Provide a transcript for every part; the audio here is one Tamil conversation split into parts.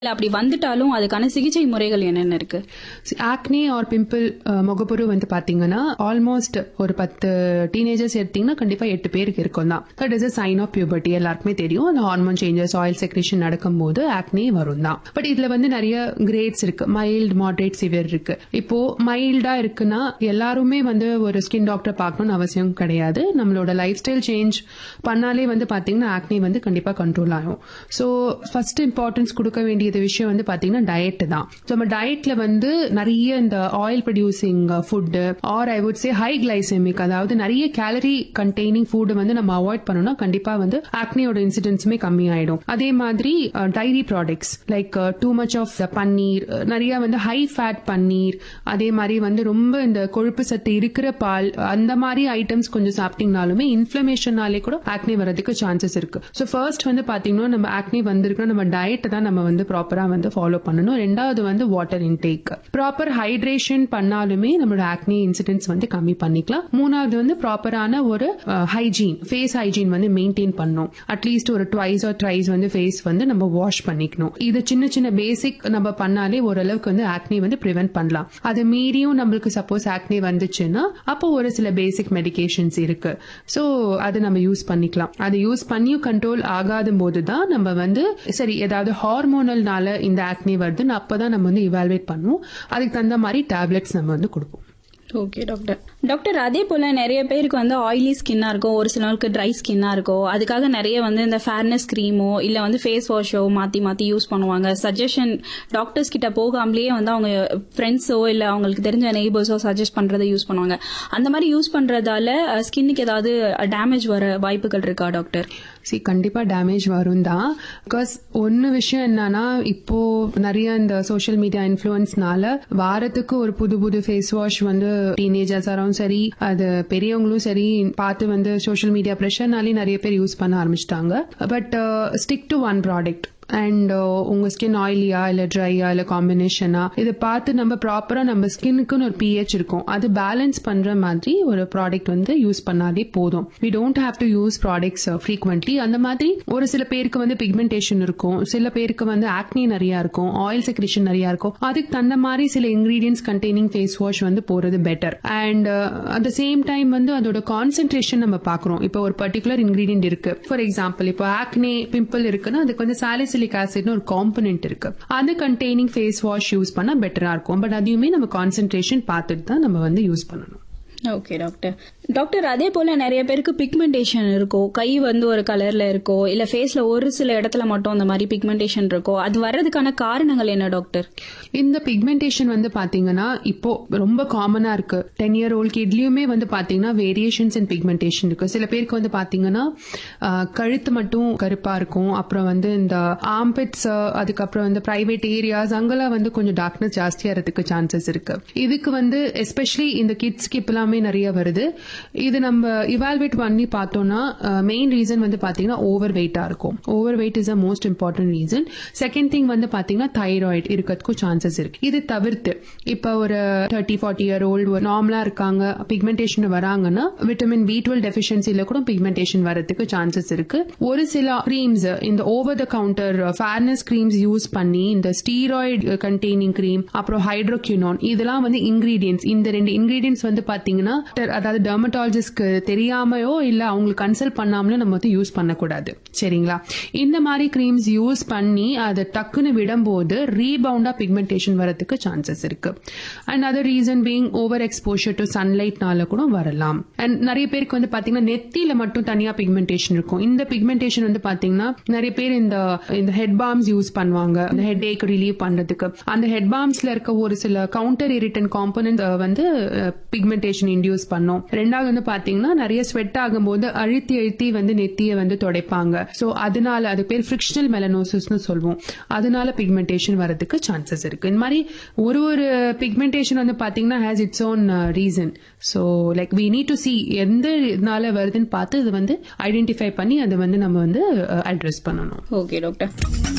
இல்ல அப்படி வந்துட்டாலும் அதுக்கான சிகிச்சை முறைகள் என்னென்ன இருக்கு ஆக்னே ஆர் பிம்பிள் முகப்பொரு வந்து பாத்தீங்கன்னா ஆல்மோஸ்ட் ஒரு பத்து டீனேஜர்ஸ் எடுத்தீங்கன்னா கண்டிப்பா எட்டு பேருக்கு இருக்கும் தான் that is sign of puberty எல்லாருக்குமே தெரியும் அந்த ஹார்மோன் சேஞ்சஸ் ஆயில் செக்ரேஷன் நடக்கும்போது ஆக்னே வரும் தான் பட் இதுல வந்து நிறைய கிரேட்ஸ் இருக்கு மைல்டு மாடரேட் சிவியர் இருக்கு இப்போ மைல்டா இருக்குன்னா எல்லாருமே வந்து ஒரு ஸ்கின் டாக்டர் பார்க்கணும்னு அவசியம் கிடையாது நம்மளோட லைஃப் ஸ்டைல் சேஞ்ச் பண்ணாலே வந்து பாத்தீங்கன்னா ஆக்னே வந்து கண்டிப்பா கண்ட்ரோல் ஆகும் ஸோ ஃபர்ஸ்ட் இம்பார்ட்டன்ஸ் கொடுக்க வேண்டியது விஷயம் வந்து பாத்தீங்கன்னா டயட் தான் ஸோ நம்ம டயட்ல வந்து நிறைய இந்த oil producing food or I would say high glycemic அதாவது நிறைய கேலரி கண்டெய்னிங் ஃபுட் வந்து நம்ம அவாய்ட் பண்ணோம்னா கண்டிப்பா வந்து ஆக்னியோட இன்சிடென்ட்ஸுமே கம்மி ஆயிடும் அதே மாதிரி dairy products like too much of paneer ah, நிறைய வந்து ஹை ஃபேட் பன்னீர் அதே மாதிரி வந்து ரொம்ப இந்த கொழுப்பு சத்து இருக்கிற பால் அந்த மாதிரி ஐட்டம்ஸ் கொஞ்சம் சாப்பிட்டீங்கனாலுமே இன்ஃபிளமேஷனாலே கூட ஆக்னி வரதுக்கு சான்சஸ் இருக்கு ஸோ ஃபர்ஸ்ட் வந்து பாத்தீங்கன்னா நம்ம ஆக்னி வந்திருக்கோம் நம்ம டயட் தான் நம்ம வந்து ப்ராப்பரா வந்து ஃபாலோ பண்ணணும் ரெண்டாவது வந்து வாட்டர் இன்டேக் ப்ராப்பர் ஹைட்ரேஷன் பண்ணாலுமே நம்மளோட ஆக்னி இன்சிடென்ட்ஸ் வந்து கம்மி பண்ணிக்கலாம் மூணாவது வந்து ப்ராப்பரான ஒரு ஹைஜீன் ஃபேஸ் ஹைஜீன் வந்து மெயின்டைன் பண்ணணும் அட்லீஸ்ட் ஒரு ட்வைஸ் ஆர் ட்ரைஸ் வந்து ஃபேஸ் வந்து நம்ம வாஷ் பண்ணிக்கணும் இது சின்ன சின்ன பேசிக் நம்ம பண்ணாலே ஓரளவுக்கு வந்து ஆக்னி வந்து ப்ரிவென்ட் பண்ணலாம் அது மீறியும் நம்மளுக்கு சப்போஸ் ஆக்னி வந்துச்சுன்னா அப்போ ஒரு சில பேசிக் மெடிகேஷன்ஸ் இருக்கு ஸோ அது நம்ம யூஸ் பண்ணிக்கலாம் அது யூஸ் பண்ணியும் கண்ட்ரோல் ஆகாத போது தான் நம்ம வந்து சரி ஏதாவது ஹார்மோனல்னால இந்த ஆக்னி வருதுன்னு அப்பதான் நம்ம வந்து இவால்வேட் பண்ணுவோம் அதுக்கு தகுந்த மாதிரி டேப்லெட்ஸ் நம்ம வந்து கொடுப்போம் ஓகே டாக்டர் டாக்டர் அதே போல நிறைய பேருக்கு வந்து ஆயிலி ஸ்கின்னா இருக்கும் ஒரு சிலருக்கு ட்ரை ஸ்கின்னா இருக்கும் அதுக்காக நிறைய வந்து இந்த ஃபேர்னஸ் கிரீமோ இல்ல வந்து ஃபேஸ் வாஷோ மாத்தி மாத்தி யூஸ் பண்ணுவாங்க சஜஷன் டாக்டர்ஸ் கிட்ட போகாமலேயே வந்து அவங்க ஃப்ரெண்ட்ஸோ இல்ல அவங்களுக்கு தெரிஞ்ச நெய்பர்ஸோ சஜஸ்ட் பண்றதை யூஸ் பண்ணுவாங்க அந்த மாதிரி யூஸ் பண்றதால ஸ்கின்னுக்கு ஏதாவது டேமேஜ் வர வாய்ப்புகள் இருக்கா டாக்டர் சி கண்டிப்பா டேமேஜ் வரும் தான் பிகாஸ் ஒன்னு விஷயம் என்னன்னா இப்போ நிறைய இந்த சோஷியல் மீடியா இன்ஃபுளுன்ஸ்னால வாரத்துக்கு ஒரு புது புது ஃபேஸ் வாஷ் வந்து டீனேஜர்ஸாரும் சரி அது பெரியவங்களும் சரி பார்த்து வந்து சோஷியல் மீடியா ப்ரெஷர்னாலே நிறைய பேர் யூஸ் பண்ண ஆரம்பிச்சிட்டாங்க but stick to one product and உங்க ஸ்கின் ஆயிலியா இல்ல ட்ரையா இல்ல காம்பினேஷனா இதை பார்த்து நம்ம ப்ராப்பரா நம்ம ஸ்கின்னுக்குன்னு ஒரு பிஹெச் இருக்கும் அது பேலன்ஸ் பண்ற மாதிரி ஒரு ப்ராடக்ட் வந்து யூஸ் பண்ணாலே போதும் we don't have to use products frequently அந்த மாதிரி ஒரு சில பேருக்கு வந்து பிக்மெண்டேஷன் இருக்கும் சில பேருக்கு வந்து ஆக்னி நிறைய இருக்கும் ஆயில் செக்ரேஷன் நிறைய இருக்கும் அதுக்கு தகுந்த மாதிரி சில இன்கிரீடியன்ஸ் கண்டெய்னிங் ஃபேஸ் வாஷ் வந்து போறது better and at the same time வந்து அதோட கான்சென்ட்ரேஷன் நம்ம பாக்குறோம் இப்போ ஒரு பர்டிகுலர் இன்கிரீடியன்ட் இருக்கு ஃபார் எக்ஸாம்பிள் இப்போ ஆக்னே பிம்பிள் இருக்குன்னா அதுக்கு வந்து சாலிசிலிக் ஆசிட்னு ஒரு காம்பனன்ட் இருக்கு அது கண்டெய்னிங் ஃபேஸ் வாஷ் யூஸ் பண்ணா பெட்டரா இருக்கும் பட் அதையுமே நம்ம கான்சென்ட்ரேஷன் பார்த்துட்டு தான் நம்ம வந்து யூஸ் பண்ணணும் ஓகே டாக்டர் டாக்டர் அதே போல நிறைய பேருக்கு பிக்மெண்டேஷன் இருக்கும் கை வந்து ஒரு கலர்ல இருக்கும் இல்ல ஃபேஸ்ல ஒரு சில இடத்துல மட்டும் அந்த மாதிரி பிக்மெண்டேஷன் இருக்கும் அது வர்றதுக்கான காரணங்கள் என்ன டாக்டர் இந்த பிக்மெண்டேஷன் வந்து பாத்தீங்கன்னா இப்போ ரொம்ப காமனா இருக்கு டென் இயர் ஓல்ட் கிட்லயுமே வந்து பாத்தீங்கன்னா வேரியேஷன்ஸ் இன் பிக்மெண்டேஷன் இருக்கு சில பேருக்கு வந்து பாத்தீங்கன்னா ஆஹ், கழுத்து மட்டும் கருப்பா இருக்கும் அப்புறம் வந்து இந்த ஆம்பிட்ஸ் அதுக்கப்புறம் வந்து பிரைவேட் ஏரியாஸ் அங்கெல்லாம் வந்து கொஞ்சம் டார்க்னஸ் ஜாஸ்தியாகிறதுக்கு சான்சஸ் இருக்கு இதுக்கு வந்து எஸ்பெஷலி இந்த கிட்ஸ்க்கு இப்பெல்லாமே நிறைய வருது இது நம்ம இவால்வேட் பண்ணி பார்த்தோம்னா மெயின் ரீசன் வந்து பாத்தீங்கன்னா ஓவர் வெயிட்டா இருக்கும் overweight is a most important reason second thing வந்து பாத்தீங்கன்னா தைராய்டு இருக்கிறதுக்கும் சான்சஸ் இருக்கு இது தவிர்த்து இப்ப ஒரு தேர்ட்டி ஃபார்ட்டி இயர் ஓல்டு நார்மலா இருக்காங்க பிக்மெண்டேஷன் வராங்கன்னா விட்டமின் பி டுவெல் டெபிஷியன்சில கூட பிக்மெண்டேஷன் வரதுக்கு சான்சஸ் இருக்கு ஒரு சில கிரீம்ஸ் இந்த over the counter fairness creams use பண்ணி இந்த ஸ்டீராய்டு கண்டெய்னிங் கிரீம் அப்புறம் ஹைட்ரோக்யூனான் இதெல்லாம் வந்து இன்கிரீடியன்ஸ் இந்த ரெண்டு இன்கிரீடியன்ஸ் வந்து பாத்தீங்கன்னா அதாவது டெர்மட்டாலஜிஸ்ட்க்கு தெரியாமையோ இல்ல அவங்களுக்கு கன்சல்ட் பண்ணாமலோ நம்ம வந்து யூஸ் பண்ணக்கூடாது சரிங்களா இந்த மாதிரி கிரீம்ஸ் யூஸ் பண்ணி அதை டக்குன்னு விடும்போது ரீபவுண்டா பிக்மெண்டேஷன் வரதுக்கு சான்சஸ் இருக்கு and other reason being overexposure to சன்லைட்னால கூட வரலாம் அண்ட் நிறைய பேருக்கு வந்து பாத்தீங்கன்னா நெத்தியில மட்டும் தனியா பிக்மெண்டேஷன் இருக்கும் இந்த பிக்மெண்டேஷன் வந்து பாத்தீங்கன்னா நிறைய பேர் இந்த இந்த ஹெட் பாம்ஸ் யூஸ் பண்ணுவாங்க இந்த ஹெட் ஏக் ரிலீவ் பண்றதுக்கு அந்த ஹெட் பாம்ஸ்ல இருக்க ஒரு சில கவுண்டர் இரிட்டன் காம்பனன்ட் வந்து பிக்மெண்டேஷன் இன்டியூஸ் பண்ணும் ரெண்டாவது வந்து பாத்தீங்கன்னா நிறைய ஸ்வெட் ஆகும்போது அழுத்தி அழுத்தி வந்து நெத்தியை வந்து துடைப்பாங்க சோ அதனால அது பேர் ஃபிரிக்ஷனல் மெலனோசிஸ்னு சொல்லுவோம் அதனால பிக்மெண்டேஷன் வரதுக்கு சான்சஸ் இருக்கு இந்த மாதிரி ஒரு ஒரு பிக்மெண்டேஷன் வந்து பாத்தீங்கன்னா has its own reason so like we need to see எந்த இதனால வருதுன்னு பார்த்து இது வந்து ஐடென்டிஃபை பண்ணி அதை வந்து நம்ம வந்து அட்ரஸ் பண்ணணும் ஓகே டாக்டர்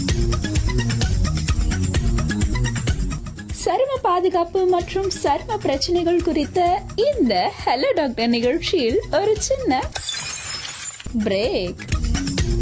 சரும பாதுகாப்பு மற்றும் சரும பிரச்சனைகள் குறித்த இந்த ஹலோ டாக்டர் நிகழ்ச்சியில் ஒரு சின்ன பிரேக்